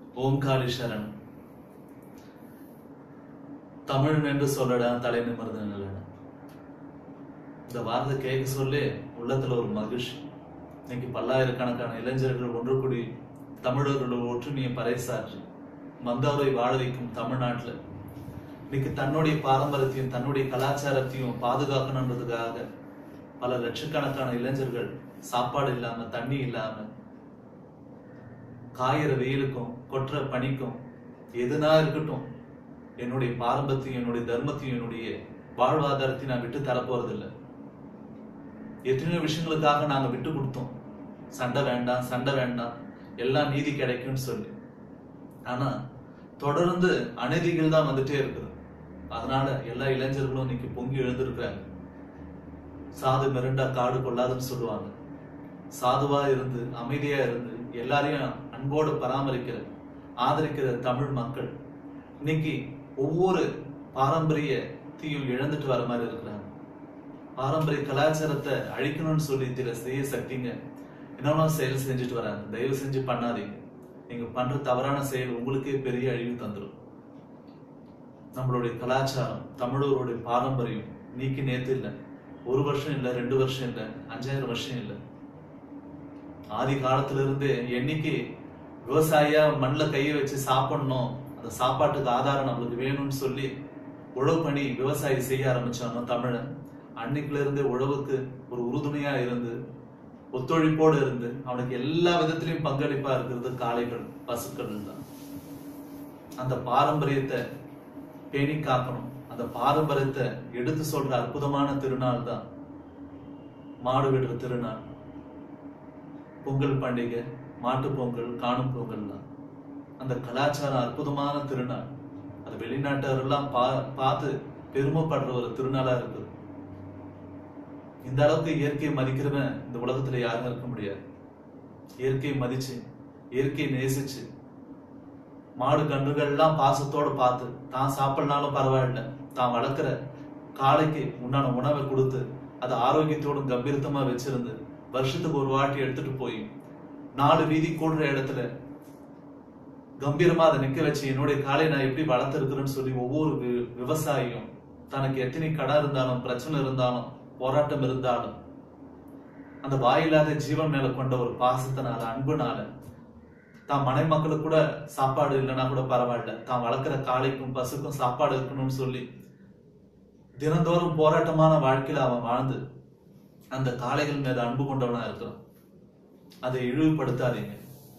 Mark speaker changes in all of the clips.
Speaker 1: ஓம்காரி சரணம் தமிழ் என்று சொல்லடா தலை நிமிர்ந்து நில்லடா இந்த வார்த்தை கேட்க சொல்லி உள்ளத்துல ஒரு மகிழ்ச்சி இன்னைக்கு பல்லாயிரக்கணக்கான இளைஞர்கள் ஒன்று கூடி தமிழர்களோட ஒற்றுமையை பறைசாற்றி மந்தாரை வாழ வைக்கும் தமிழ்நாட்டுல இன்னைக்கு தன்னுடைய பாரம்பரியத்தையும் தன்னுடைய கலாச்சாரத்தையும் பாதுகாக்கணுன்றதுக்காக பல லட்சக்கணக்கான இளைஞர்கள் சாப்பாடு இல்லாம தண்ணி இல்லாம காயிற வெயிலுக்கும் கொற்ற பனிக்கும் எதுனா இருக்கட்டும் என்னுடைய பாரம்பரியத்தையும் என்னுடைய தர்மத்தையும் என்னுடைய வாழ்வாதாரத்தையும் நான் விட்டு தரப்போறதில்லை எத்தனையோ விஷயங்களுக்காக நாங்க விட்டு கொடுத்தோம் சண்டை வேண்டாம் சண்டை வேண்டாம் எல்லாம் நீதி கிடைக்கும்னு சொல்லி ஆனா தொடர்ந்து அநீதிகள் தான் வந்துட்டே இருக்குது அதனால எல்லா இளைஞர்களும் இன்னைக்கு பொங்கி எழுந்திருக்கிறாங்க சாது மிரண்டா காடு கொள்ளாதுன்னு சொல்லுவாங்க சாதுவா இருந்து அமைதியா இருந்து எல்லாரையும் அன்போடு பராமரிக்கிற ஆதரிக்கிற தமிழ் மக்கள் இன்னைக்கு ஒவ்வொரு பாரம்பரியத்தையும் இழந்துட்டு வர மாதிரி இருக்கிறாங்க பாரம்பரிய கலாச்சாரத்தை அழிக்கணும்னு சொல்லி சில செய்ய சக்திங்க என்னென்ன செயல் செஞ்சுட்டு வராங்க தயவு செஞ்சு பண்ணாதீங்க நீங்க பண்ற தவறான செயல் உங்களுக்கே பெரிய அழிவு தந்துடும் நம்மளுடைய கலாச்சாரம் தமிழர்களுடைய பாரம்பரியம் நீக்கி நேத்து இல்லை ஒரு வருஷம் இல்லை ரெண்டு வருஷம் இல்லை அஞ்சாயிரம் வருஷம் இல்லை ஆதி காலத்துல இருந்தே என்னைக்கு விவசாயியா மண்ணில் கையை வச்சு சாப்பிடணும் அந்த சாப்பாட்டுக்கு ஆதாரம் நம்மளுக்கு வேணும்னு சொல்லி உழவு பண்ணி விவசாயி செய்ய ஆரம்பிச்சானோ தமிழன் அன்னைக்குல இருந்தே உழவுக்கு ஒரு உறுதுணையா இருந்து ஒத்துழைப்போடு இருந்து அவனுக்கு எல்லா விதத்திலையும் பங்களிப்பா இருக்கிறது காளைகள் பசுக்கள் தான் அந்த பாரம்பரியத்தை பேணி காக்கணும் அந்த பாரம்பரியத்தை எடுத்து சொல்ற அற்புதமான திருநாள் தான் மாடு விடுற திருநாள் பொங்கல் பண்டிகை மாட்டு பொங்கல் காணும் பொங்கல் தான் அந்த கலாச்சாரம் அற்புதமான திருநாள் அது வெளிநாட்டவரெல்லாம் பா பார்த்து பெருமைப்படுற ஒரு திருநாளா இருக்குது இந்த அளவுக்கு இயற்கையை மதிக்கிறவன் இந்த உலகத்துல யாரும் இருக்க முடியாது இயற்கையை மதிச்சு இயற்கையை நேசிச்சு மாடு கன்றுகள் எல்லாம் பாசத்தோட பார்த்து தான் சாப்பிடனாலும் பரவாயில்ல தான் வளர்க்குற காளைக்கு உண்டான உணவை கொடுத்து அது ஆரோக்கியத்தோடும் கம்பீரத்தமா வச்சிருந்து வருஷத்துக்கு ஒரு வாட்டி எடுத்துட்டு போய் நாலு வீதி கூடுற இடத்துல கம்பீரமா அதை நிக்க வச்சு என்னுடைய காலை நான் எப்படி வளர்த்துருக்கிறேன்னு சொல்லி ஒவ்வொரு வி- விவசாயியும் தனக்கு எத்தனை கடை இருந்தாலும் பிரச்சனை இருந்தாலும் போராட்டம் இருந்தாலும் அந்த வாயில்லாத ஜீவன் மேல கொண்ட ஒரு பாசத்தினால அன்புனால தான் மனை மக்களுக்கு கூட சாப்பாடு இல்லைன்னா கூட பரவாயில்ல தான் வளர்க்குற காளைக்கும் பசுக்கும் சாப்பாடு இருக்கணும்னு சொல்லி தினந்தோறும் போராட்டமான வாழ்க்கையில அவன் வாழ்ந்து அந்த காளைகள் மேல அன்பு கொண்டவனா இருக்கிறான் அதை இழிவுபடுத்தாதீங்க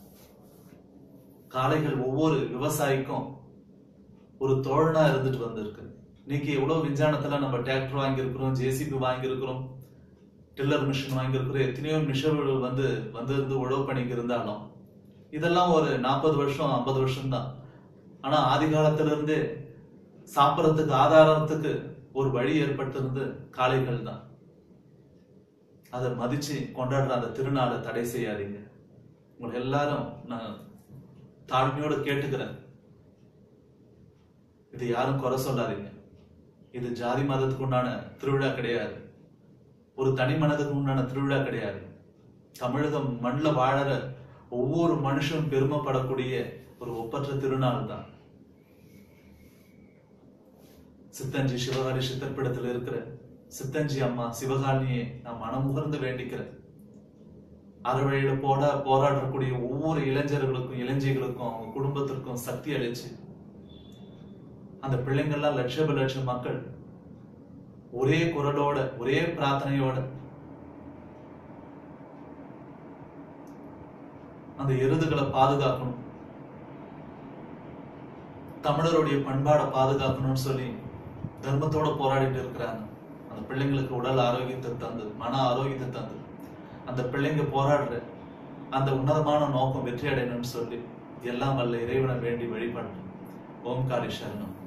Speaker 1: காளைகள் ஒவ்வொரு விவசாயிக்கும் ஒரு தோழனா இருந்துட்டு வந்திருக்கு இன்னைக்கு எவ்வளவு விஞ்ஞானத்துல நம்ம டிராக்டர் வாங்கியிருக்கிறோம் ஜேசிபி வாங்கியிருக்கிறோம் டில்லர் மிஷின் வாங்கியிருக்கிறோம் எத்தனையோ மிஷின்கள் வந்து வந்து இருந்து உழவு பணிக்கு இருந்தாலும் இதெல்லாம் ஒரு நாற்பது வருஷம் ஐம்பது வருஷம் தான் ஆனா ஆதி காலத்துல இருந்து சாப்பிடறதுக்கு ஆதாரத்துக்கு ஒரு வழி ஏற்பட்டிருந்து காளைகள் தான் அதை மதிச்சு கொண்டாடுற அந்த திருநாளை தடை செய்யாதீங்க உங்களை எல்லாரும் நான் தாழ்மையோட கேட்டுக்கிறேன் இது யாரும் குறை சொல்லாதீங்க இது ஜாதி மதத்துக்கு உண்டான திருவிழா கிடையாது ஒரு தனி மனதுக்கு உண்டான திருவிழா கிடையாது தமிழகம் மண்ணில் வாழற ஒவ்வொரு மனுஷனும் பெருமைப்படக்கூடிய ஒரு ஒப்பற்ற திருநாள் தான் சித்தஞ்சி சிவகாரி சித்தர்பிடத்தில் இருக்கிற சித்தஞ்சி அம்மா சிவகாலினியை நான் மனமுகர்ந்து வேண்டிக்கிறேன் அறவழியில போட போராடக்கூடிய ஒவ்வொரு இளைஞர்களுக்கும் இளைஞர்களுக்கும் அவங்க குடும்பத்திற்கும் சக்தி அளிச்சு அந்த பிள்ளைங்கள்லாம் லட்சப லட்சம் மக்கள் ஒரே குரலோட ஒரே பிரார்த்தனையோட அந்த எருதுகளை பாதுகாக்கணும் தமிழருடைய பண்பாடை பாதுகாக்கணும்னு சொல்லி தர்மத்தோட போராடிட்டு இருக்கிறாங்க அந்த பிள்ளைங்களுக்கு உடல் ஆரோக்கியத்தை தந்து மன ஆரோக்கியத்தை தந்து அந்த பிள்ளைங்க போராடுற அந்த உன்னதமான நோக்கம் வெற்றி அடையணும்னு சொல்லி எல்லாம் வல்ல இறைவனை வேண்டி வழிபடுறேன் ஓம்காரி சரணம்